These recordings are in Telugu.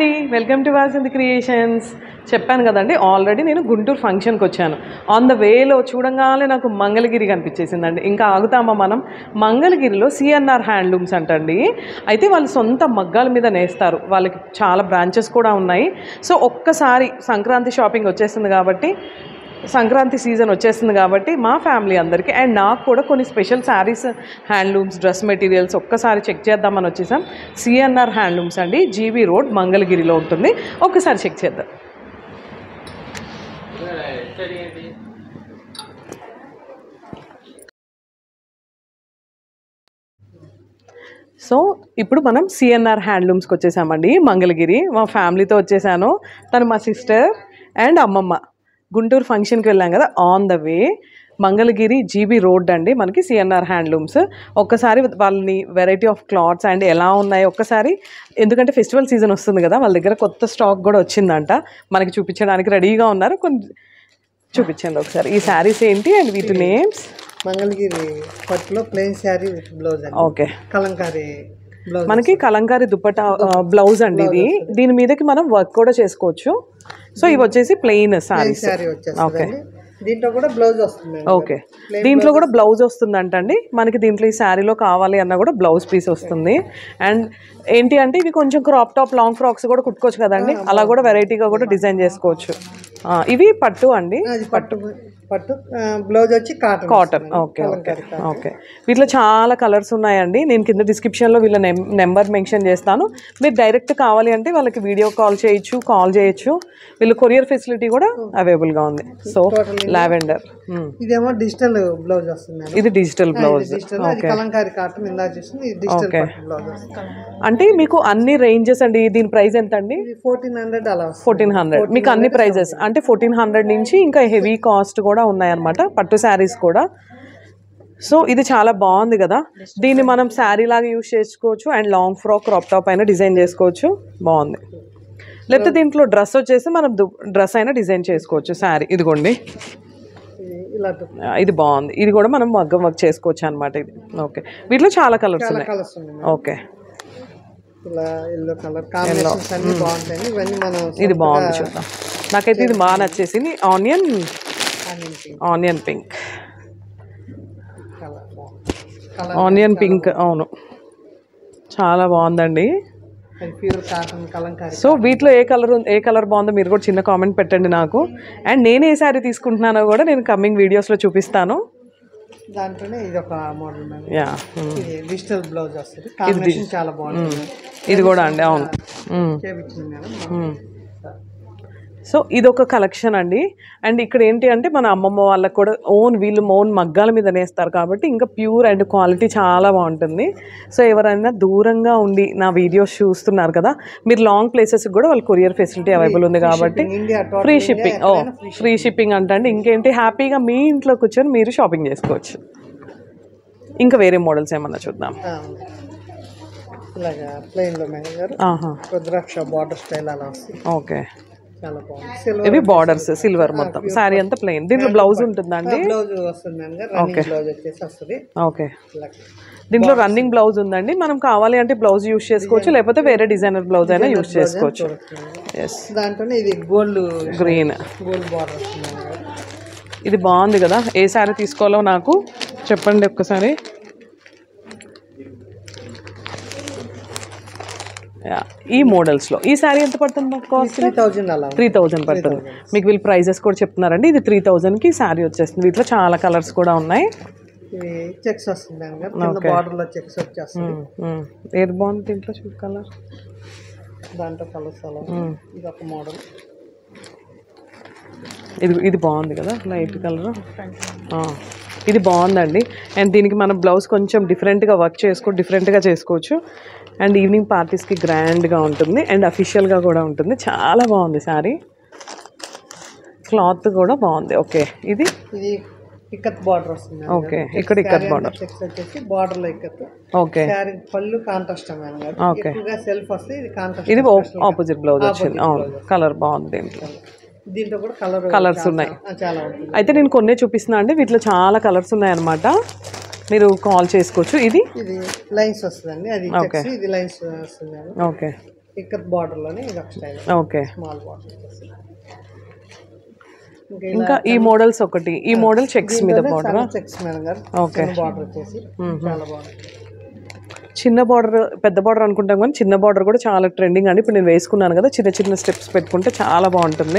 అండి వెల్కమ్ టు వాసంతి క్రియేషన్స్ చెప్పాను కదండి ఆల్రెడీ నేను గుంటూరు ఫంక్షన్కి వచ్చాను ఆన్ ద వేలో చూడంగానే నాకు మంగళగిరి కనిపించేసిందండి ఇంకా ఆగుతామా మనం మంగళగిరిలో సిఎన్ఆర్ హ్యాండ్లూమ్స్ అంటండి అయితే వాళ్ళు సొంత మగ్గాల మీద నేస్తారు వాళ్ళకి చాలా బ్రాంచెస్ కూడా ఉన్నాయి సో ఒక్కసారి సంక్రాంతి షాపింగ్ వచ్చేస్తుంది కాబట్టి సంక్రాంతి సీజన్ వచ్చేస్తుంది కాబట్టి మా ఫ్యామిలీ అందరికీ అండ్ నాకు కూడా కొన్ని special saris handlooms dress materials ఒక్కసారి చెక్ చేద్దామని వచ్చేసాం సిఎన్ఆర్ హ్యాండ్లూమ్స్ అండి జీబీ రోడ్ మంగళగిరిలో ఉంటుంది ఒక్కసారి చెక్ చేద్దాం సో ఇప్పుడు మనం సిఎన్ఆర్ హ్యాండ్లూమ్స్కి వచ్చేసామండి మంగళగిరి మా ఫ్యామిలీతో వచ్చేసాను తను మా సిస్టర్ అండ్ అమ్మమ్మ గుంటూరు ఫంక్షన్కి వెళ్ళాం కదా on the way Mangalagiri GB road అండి మనకి సిఎన్ఆర్ హ్యాండ్లూమ్స్ ఒక్కసారి వాళ్ళని వెరైటీ ఆఫ్ క్లాత్స్ అండ్ ఎలా ఉన్నాయి ఒక్కసారి ఎందుకంటే ఫెస్టివల్ సీజన్ వస్తుంది కదా వాళ్ళ దగ్గర కొత్త స్టాక్ కూడా వచ్చిందంట మనకి చూపించడానికి రెడీగా ఉన్నారు కొన్ని చూపించండి ఒకసారి ఈ శారీస్ ఏంటి అండ్ వీటి నేమ్స్ మంగళగిరి పట్టులో ప్లెయిన్ శారీ విత్ బ్లౌజ్ అండి ఓకే కలంకారీ బ్లౌజ్ మనకి కలంకారీ దుప్పట బ్లౌజ్ అండి ఇది దీని మీదకి మనం వర్క్ కూడా చేసుకోవచ్చు సో ఇవి వచ్చేసి ప్లెయిన్ సారీస్ శారీ వచ్చేస్తుంది దీంట్లో కూడా బ్లౌజ్ వస్తుంది ఓకే దీంట్లో కూడా బ్లౌజ్ వస్తుందంటండి మనకి దీంట్లో ఈ శారీలో కావాలి అన్న కూడా బ్లౌజ్ పీస్ వస్తుంది అండ్ ఏంటి అంటే ఇవి కొంచెం క్రాప్ టాప్ లాంగ్ ఫ్రాక్స్ కూడా కుట్టుకోవచ్చు కదండి అలా కూడా వెరైటీగా కూడా డిజైన్ చేసుకోవచ్చు ఆ, ఇవి పట్టు అండి అది పట్టు పట్టు బ్లౌజ్ వచ్చి cotton cotton okay okay okay వీటిలో చాలా కలర్స్ ఉన్నాయండి నేను కింద డిస్క్రిప్షన్లో వీళ్ళ నెంబర్ మెన్షన్ చేస్తాను మీరు డైరెక్ట్ కావాలి అంటే వాళ్ళకి వీడియో కాల్ చేయొచ్చు కాల్ చేయొచ్చు వీళ్ళు కొరియర్ ఫెసిలిటీ కూడా అవైలబుల్గా ఉంది సో లావెండర్ ఇదేమో డిజిటల్ బ్లౌజ్ వస్తుంది ఇది డిజిటల్ బ్లౌజ్ డిజిటల్ అది కలంకారీ కాటన్ ఇందా చూసింది ఇది డిజిటల్ పట్టు బ్లౌజ్ వస్తుంది అంటే మీకు అన్ని రేంజెస్ అండి దీని ప్రైస్ ఎంత అండి ఇది ఫోర్టీన్ హండ్రెడ్ అలా వస్తుంది ఫోర్టీన్ హండ్రెడ్ మీకు అన్ని ప్రైజెస్ అంటే ఫోర్టీన్ హండ్రెడ్ నుంచి ఇంకా హెవీ కాస్ట్ కూడా ఉన్నాయన్నమాట పట్టు శారీస్ కూడా సో ఇది చాలా బాగుంది కదా దీన్ని మనం శారీ లాగా యూజ్ చేసుకోవచ్చు and long frock crop top అయినా డిజైన్ చేసుకోవచ్చు బాగుంది లేకపోతే దీంట్లో డ్రెస్ వచ్చేసి మనం డ్రెస్ అయినా డిజైన్ చేసుకోవచ్చు శారీ ఇదిగోండి ఇది ఇలా ఆ, ఇది బాగుంది ఇది కూడా మనం మగ్గం వర్క్ చేసుకోవచ్చు అనమాట ఇది ఓకే వీటిలో చాలా కలర్స్ ఉన్నాయి కలర్స్ ఉన్నాయి ఓకే ఇలా ఎల్లో కలర్ కాంబినేషన్స్ అన్ని బాగుంటాయి ఇవన్నీ మనం ఇది బాగుంది చూద్దాం నాకైతే ఇది బాగా నచ్చేసింది onion pink onion pink colour colour onion pink అవును చాలా బాగుందండి అది ప్యూర్ కాటన్ కలంకారీ సో వీటిలో ఏ కలర్ ఏ కలర్ బాగుందో మీరు కూడా చిన్న కామెంట్ పెట్టండి నాకు అండ్ నేను ఏ శారీ తీసుకుంటున్నానో కూడా నేను కమింగ్ వీడియోస్లో చూపిస్తాను దాంట్లోనే ఇది ఒక మోడల్ మేడం యా ఇది డిజిటల్ బ్లౌజ్ వస్తుంది కాంబినేషన్ చాలా బాగుంటుంది ఇది కూడా అండి అవును మ్మ్. చేపించింది మేడం మ్మ్. సో ఇది ఒక కలెక్షన్ అండి అండ్ ఇక్కడ ఏంటి అంటే మన అమ్మమ్మ వాళ్ళకి కూడా ఓన్ వీళ్ళు ఓన్ మగ్గాల మీద నేస్తారు కాబట్టి ఇంకా ప్యూర్ అండ్ క్వాలిటీ చాలా బాగుంటుంది సో ఎవరైనా దూరంగా ఉండి నా వీడియోస్ చూస్తున్నారు కదా మీరు లాంగ్ ప్లేసెస్కి కూడా వాళ్ళ కొరియర్ ఫెసిలిటీ అవైలబుల్ ఉంది కాబట్టి ఇండియా ఫ్రీ షిప్పింగ్ ఓ ఫ్రీ షిప్పింగ్ అంటండి ఇంకేంటి హ్యాపీగా మీ ఇంట్లో కూర్చొని మీరు షాపింగ్ చేసుకోవచ్చు ఇంకా వేరే మోడల్స్ ఏమన్నా చూద్దాం ఇలాగా ప్లెయిన్ లో మేడం గారు ఆహా రుద్రాక్ష బార్డర్ స్టైల్ అలా వస్తుంది ఓకే చాలా బాగుంది సిల్వర్ ఇవి బార్డర్స్ సిల్వర్ మొత్తం శారీ అంతా ప్లెయిన్ దీంట్లో బ్లౌజ్ ఉంటుందండి బ్లౌజ్ వస్తుంది మేడం గారు రన్నింగ్ బ్లౌజ్ వచ్చేసి వస్తుంది ఓకే ఇలా దీంట్లో రన్నింగ్ బ్లౌజ్ ఉందండి మనం కావాలి అంటే బ్లౌజ్ యూస్ చేసుకోవచ్చు లేకపోతే వేరే డిజైనర్ బ్లౌజ్ అయినా యూస్ చేసుకోవచ్చు ఎస్ దాంట్లోనే ఇది గోల్డ్ గ్రీన్ గోల్డ్ బార్డర్ వస్తుంది మేడం గారు ఇది బాగుంది కదా ఏ శారీ తీసుకోవాలో నాకు చెప్పండి ఒక్కసారి యా, ఈ మోడల్స్లో ఈ శారీ ఎంత పడుతుంది నాకు కాస్ట్ త్రీ థౌజండ్ అలా త్రీ థౌజండ్ పడుతుంది మీకు వీళ్ళు ప్రైజెస్ కూడా చెప్తున్నారండి ఇది త్రీ థౌజండ్కి శారీ వచ్చేస్తుంది వీటిలో చాలా కలర్స్ కూడా ఉన్నాయి ఇవి చెక్స్ వస్తుంది మేడం గారు కింద బార్డర్ లో చెక్స్ వచ్చేస్తుంది మ్మ్, మ్మ్. ఏది బాగుంది దీంట్లో చూడు కలర్ దాంట్లో కలర్స్ అలా ఇది ఒక మోడల్ ఇది ఇది బాగుంది కదా లైట్ కలర్ ఇది బాగుందండి అండ్ దీనికి మనం బ్లౌజ్ కొంచెం డిఫరెంట్గా వర్క్ చేసుకో డిఫరెంట్గా చేసుకోవచ్చు అండ్ ఈవినింగ్ పార్టీస్కి గ్రాండ్గా ఉంటుంది అండ్ అఫీషియల్గా కూడా ఉంటుంది చాలా బాగుంది శారీ క్లాత్ కూడా బాగుంది ఓకే ఇది ఇది ఇక్కత్ బార్డర్ వస్తుంది మేడం ఓకే ఇక్కడ ఇక్కడ బార్డర్ చెక్స్ వచ్చేసి బార్డర్ లో ఇక్కత్ ఓకే శారీ పళ్ళు కాంట్రాస్ట్ మేడం గారు ఓకే ఎక్కువగా సెల్ఫ్ వస్తే ఇది కాంట్రాస్ట్ ఇది ఆపోజిట్ బ్లౌజ్ వచ్చింది అవును కలర్ బాగుంది దీంట్లో దీంట్లో కూడా కలర్ కలర్స్ ఉన్నాయి చాలా ఉంటుంది అయితే నేను కొన్నే చూపిస్తున్నా అండి వీటిలో చాలా కలర్స్ ఉన్నాయన్నమాట మీరు కాల్ చేసుకోవచ్చు ఇది ఇది లైన్స్ వస్తుందండి అది చెక్స్ ఇది లైన్స్ వస్తుంది మేడం ఓకే ఇక్కత్ బార్డర్ లోనే ఇది ఒక స్టైల్ ఓకే స్మాల్ బార్డర్ వచ్చేసి ఇంకా ఇంకా ఈ మోడల్స్ ఒకటి ఈ మోడల్ చెక్స్ మీద బార్డర్ చెక్స్ మేడం గారు ఓకే బార్డర్ వచ్చేసి చాలా బాగుంది చిన్న బార్డర్ పెద్ద బార్డర్ అనుకుంటాం కానీ చిన్న బార్డర్ కూడా చాలా ట్రెండింగ్ అండి ఇప్పుడు నేను వేసుకున్నాను కదా చిన్న చిన్న స్టెప్స్ పెట్టుకుంటే చాలా బాగుంటుంది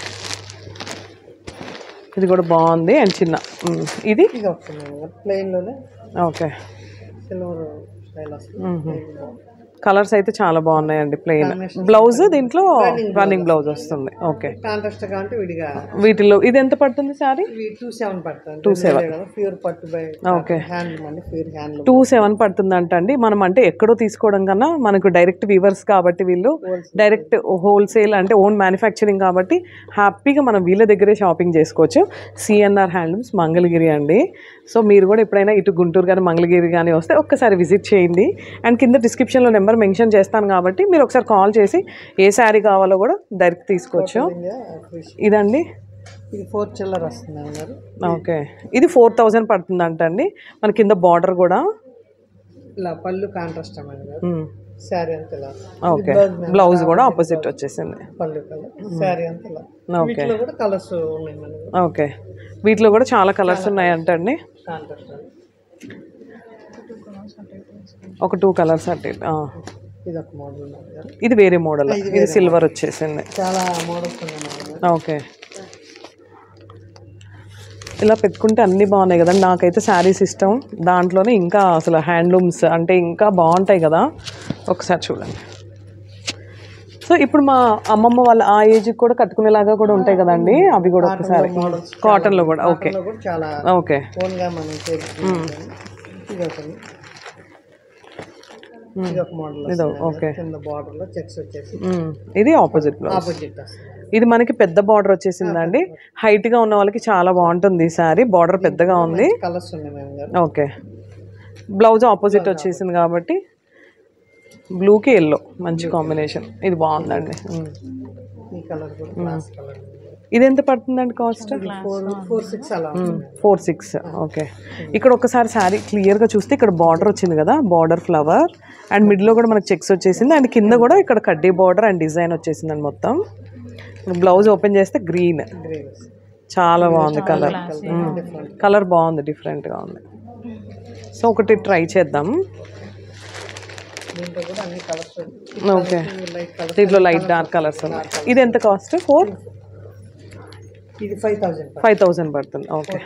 ఇది కూడా బాగుంది అండ్ చిన్న మ్మ్. ఇది ఇది వస్తుంది మేడం గారు ప్లెయిన్ లోనే ఓకే సిల్వర్ స్టైల్ వస్తుంది ఇది బాగుంది. కలర్స్ అయితే చాలా బాగున్నాయండి ప్లెయిన్ బ్లౌజ్ దీంట్లో రన్నింగ్ బ్లౌజ్ వస్తుంది ఓకే కాంట్రాస్ట్ కాబట్టి విడిగా వీటిలో ఇది ఎంత పడుతుంది సారీ ఇవి టూ సెవెన్ పడుతుంది టూ సెవెన్ ప్యూర్ పట్టు బై ఓకే హ్యాండ్ అండి ప్యూర్ హ్యాండ్ టూ సెవెన్ పడుతుందంట అండి మనం అంటే ఎక్కడో తీసుకోవడం కన్నా మనకు డైరెక్ట్ వీవర్స్ కాబట్టి వీళ్ళు డైరెక్ట్ హోల్సేల్ అంటే ఓన్ మ్యానుఫ్యాక్చరింగ్ కాబట్టి హ్యాపీగా మనం వీళ్ళ దగ్గరే షాపింగ్ చేసుకోవచ్చు సిఎన్ఆర్ హ్యాండ్లూమ్స్ మంగళగిరి అండి సో మీరు కూడా ఎప్పుడైనా ఇటు గుంటూరు కానీ మంగళగిరి కానీ వస్తే ఒక్కసారి విజిట్ చేయండి అండ్ కింద డిస్క్రిప్షన్లో నెంబర్ మెన్షన్ చేస్తాను కాబట్టి మీరు ఒకసారి కాల్ చేసి ఏ శారీ కావాలో కూడా డైరెక్ట్ తీసుకోవచ్చు ఇదండి ఇది ఫోర్ చిల్లర్ వస్తుంది మేడం గారు ఓకే ఇది ఫోర్ థౌజండ్ పడుతుందంట అండి మన కింద బార్డర్ కూడా ఇలా పళ్ళు కాంట్రాస్ట్ మేడం గారు మ్మ్. శారీ అంతా ఇలా ఓకే బ్లౌజ్ కూడా ఆపోజిట్ వచ్చేసింది పళ్ళు కలర్ శారీ అంతా ఇలా ఓకే వీటిలో కూడా కలర్స్ ఉన్నాయి మేడం ఓకే వీటిలో కూడా చాలా కలర్స్ ఉన్నాయంట అండి కాంట్రాస్ట్ ఒక టూ కలర్స్ అట్టి ఆ. ఇది ఒక మోడల్ మేడం గారు ఇది వేరే మోడల్ ఇది సిల్వర్ వచ్చేసింది చాలా మోడల్స్ ఉన్నాయి మేడం గారు ఓకే ఇలా పెట్టుకుంటే అన్నీ బాగున్నాయి కదండి నాకైతే శారీస్ ఇష్టం దాంట్లోనే ఇంకా అసలు హ్యాండ్లూమ్స్ అంటే ఇంకా బాగుంటాయి కదా ఒకసారి చూడండి సో ఇప్పుడు మా అమ్మమ్మ వాళ్ళ ఆ ఏజ్కి కూడా కట్టుకునేలాగా కూడా ఉంటాయి కదండి అవి కూడా ఒకసారి మోడల్స్ కాటన్లో కూడా ఓకే లో కూడా చాలా ఓకే ఓన్ గా మనం చేయించుకుంటాం ఇది ఒకటి ఇది ఒక మోడల్ ఇది ఓకే కింద బార్డర్ లో చెక్స్ వచ్చేసి మ్మ్. ఇది ఆపోజిట్ బ్లౌజ్ ఆపోజిట్ వస్తుంది ఇది మనకి పెద్ద బార్డర్ వచ్చేసిందండి హైట్ గా ఉన్న వాళ్ళకి చాలా బాగుంటుంది ఈ సారీ బార్డర్ పెద్దగా ఉంది కలర్స్ ఉన్నాయి మేడం గారు ఓకే బ్లౌజ్ ఆపోజిట్ వచ్చేసింది కాబట్టి బ్లూకి ఎల్లో మంచి కాంబినేషన్ ఇది బాగుందండి ఉమ్. ఈ కలర్ కూడా క్లాస్ కలర్ ఇది ఎంత పడుతుందండి కాస్ట్ ఫోర్ ఫోర్ సిక్స్ అలా ఉంటుంది ఫోర్ సిక్స్ ఓకే ఇక్కడ ఒకసారి శారీ క్లియర్గా చూస్తే ఇక్కడ బార్డర్ వచ్చింది కదా బార్డర్ ఫ్లవర్ అండ్ మిడిల్లో కూడా మనకి చెక్స్ వచ్చేసింది అండ్ కింద కూడా ఇక్కడ కడ్డీ బార్డర్ అండ్ డిజైన్ వచ్చేసిందండి మొత్తం బ్లౌజ్ ఓపెన్ చేస్తే గ్రీన్ గ్రీన్ చాలా బాగుంది కలర్ కలర్ బాగుంది డిఫరెంట్గా ఉంది సో ఒకటి ట్రై చేద్దాం దీంట్లో కూడా అన్ని కలర్స్ ఓకే లైట్ కలర్ దీంట్లో లైట్ డార్క్ కలర్స్ ఉన్నాయి ఇది ఎంత కాస్ట్ ఫోర్ ఇది ఫైవ్ థౌసండ్ ఫైవ్ థౌజండ్ పడుతుంది ఓకే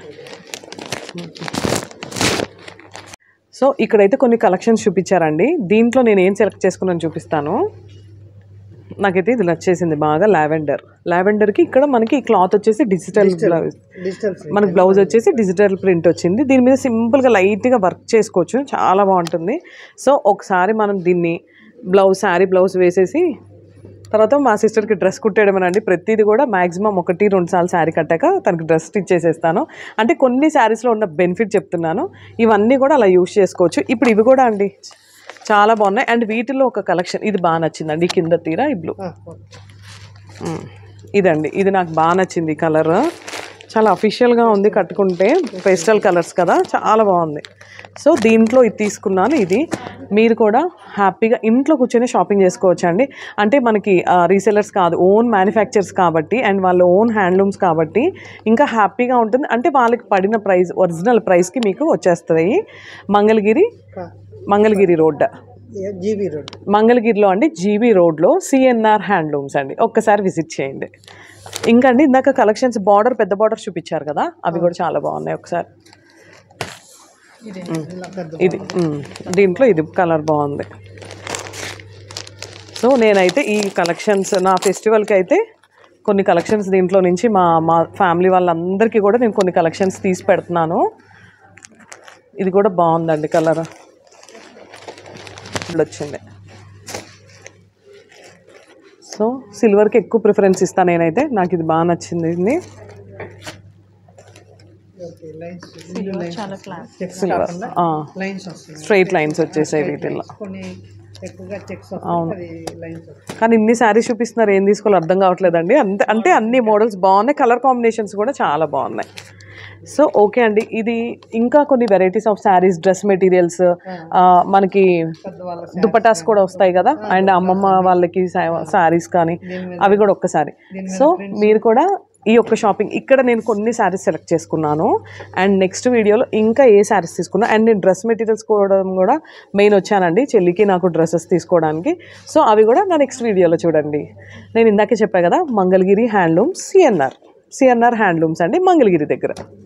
సో ఇక్కడైతే కొన్ని కలెక్షన్స్ చూపించారండి దీంట్లో నేను ఏం సెలెక్ట్ చేసుకున్నాను చూపిస్తాను నాకైతే ఇది నచ్చేసింది బాగా లావెండర్ లావెండర్కి ఇక్కడ మనకి ఈ క్లాత్ వచ్చేసి డిజిటల్ బ్లౌజ్ డిజిటల్ మనకి బ్లౌజ్ వచ్చేసి డిజిటల్ ప్రింట్ వచ్చింది దీని మీద సింపుల్గా లైట్గా వర్క్ చేసుకోవచ్చు చాలా బాగుంటుంది సో ఒకసారి మనం దీన్ని బ్లౌజ్ శారీ బ్లౌజ్ వేసేసి తర్వాత మా సిస్టర్కి డ్రెస్ కుట్టేయడమేనండి ప్రతిదీ కూడా మాక్సిమం ఒకటి రెండు సార్లు శారీ కట్టాక తనకి డ్రెస్ స్టిచ్ చేసేస్తాను అంటే కొన్ని శారీస్లో ఉన్న బెనిఫిట్ చెప్తున్నాను ఇవన్నీ కూడా అలా యూస్ చేసుకోవచ్చు ఇప్పుడు ఇవి కూడా అండి చాలా బాగున్నాయి అండ్ వీటిలో ఒక కలెక్షన్ ఇది బాగా నచ్చిందండి ఈ కింద తీరా ఈ బ్లూ మ్మ్. ఇదండి ఇది నాకు బాగా నచ్చింది కలర్ చాలా అఫీషియల్గా ఉంది కట్టుకుంటే పేస్టల్ కలర్స్ కదా చాలా బాగుంది సో దీంట్లో ఇది తీసుకున్నాను ఇది మీరు కూడా హ్యాపీగా ఇంట్లో కూర్చొని షాపింగ్ చేసుకోవచ్చు అండి అంటే మనకి రీసెలర్స్ కాదు ఓన్ మ్యానుఫ్యాక్చర్స్ కాబట్టి అండ్ వాళ్ళ ఓన్ హ్యాండ్లూమ్స్ కాబట్టి ఇంకా హ్యాపీగా ఉంటుంది అంటే వాళ్ళకి పడిన ప్రైస్ ఒరిజినల్ ప్రైస్కి మీకు వచ్చేస్తుంది Mangalagiri Mangalagiri road GB road మంగళగిరిలో అండి జీబీ రోడ్లో సిఎన్ఆర్ హ్యాండ్లూమ్స్ అండి ఒక్కసారి విజిట్ చేయండి ఇంకా అండి ఇందాక కలెక్షన్స్ బార్డర్ పెద్ద బార్డర్ చూపించారు కదా అవి కూడా చాలా బాగున్నాయి ఒకసారి ఇలా పెద్ద ఇది మ్, దీంట్లో ఇది కలర్ బాగుంది సో నేనైతే ఈ కలెక్షన్స్ నా ఫెస్టివల్కి అయితే కొన్ని కలెక్షన్స్ దీంట్లో నుంచి మా మా ఫ్యామిలీ వాళ్ళందరికీ కూడా నేను కొన్ని కలెక్షన్స్ తీసి పెడుతున్నాను ఇది కూడా బాగుందండి కలర్ వచ్చింది సో సిల్వర్కి ఎక్కువ ప్రిఫరెన్స్ ఇస్తాను నేనైతే నాకు ఇది బాగా నచ్చింది ఇది లైన్స్ చాలా క్లాస్ చెక్స్ సిల్వర్ కాకుండా లైన్స్ వస్తుంది స్ట్రైట్ లైన్స్ వచ్చేసాయి వీటిల్లో కొన్ని ఎక్కువగా చెక్స్ వస్తాయి అది లైన్స్ వస్తాయి కానీ ఇన్ని శారీస్ చూపిస్తున్నారు ఏం తీసుకోవాలో అర్థం కావట్లేదండి అంతే అంటే అన్ని మోడల్స్ బాగున్నాయి కలర్ కాంబినేషన్స్ కూడా చాలా బాగున్నాయి సో ఓకే అండి ఇది ఇంకా కొన్ని varieties of saris dress materials మనకి పెద్దవాళ్ళ దుపటాస్ కూడా వస్తాయి కదా అండ్ అమ్మమ్మ వాళ్ళకి శారీస్ కానీ అవి కూడా ఒక్కసారి సో మీరు కూడా ఈ ఒక్క షాపింగ్ ఇక్కడ నేను కొన్ని శారీస్ సెలెక్ట్ చేసుకున్నాను అండ్ నెక్స్ట్ వీడియోలో ఇంకా ఏ శారీస్ తీసుకున్నా అండ్ నేను డ్రెస్ మెటీరియల్స్ కూడా కూడా మెయిన్ వచ్చానండి చెల్లికి నాకు డ్రెస్సెస్ తీసుకోవడానికి సో అవి కూడా నా నెక్స్ట్ వీడియోలో చూడండి నేను ఇందాకే చెప్పా కదా Mangalagiri handlooms CNR CNR handlooms అండి మంగళగిరి దగ్గర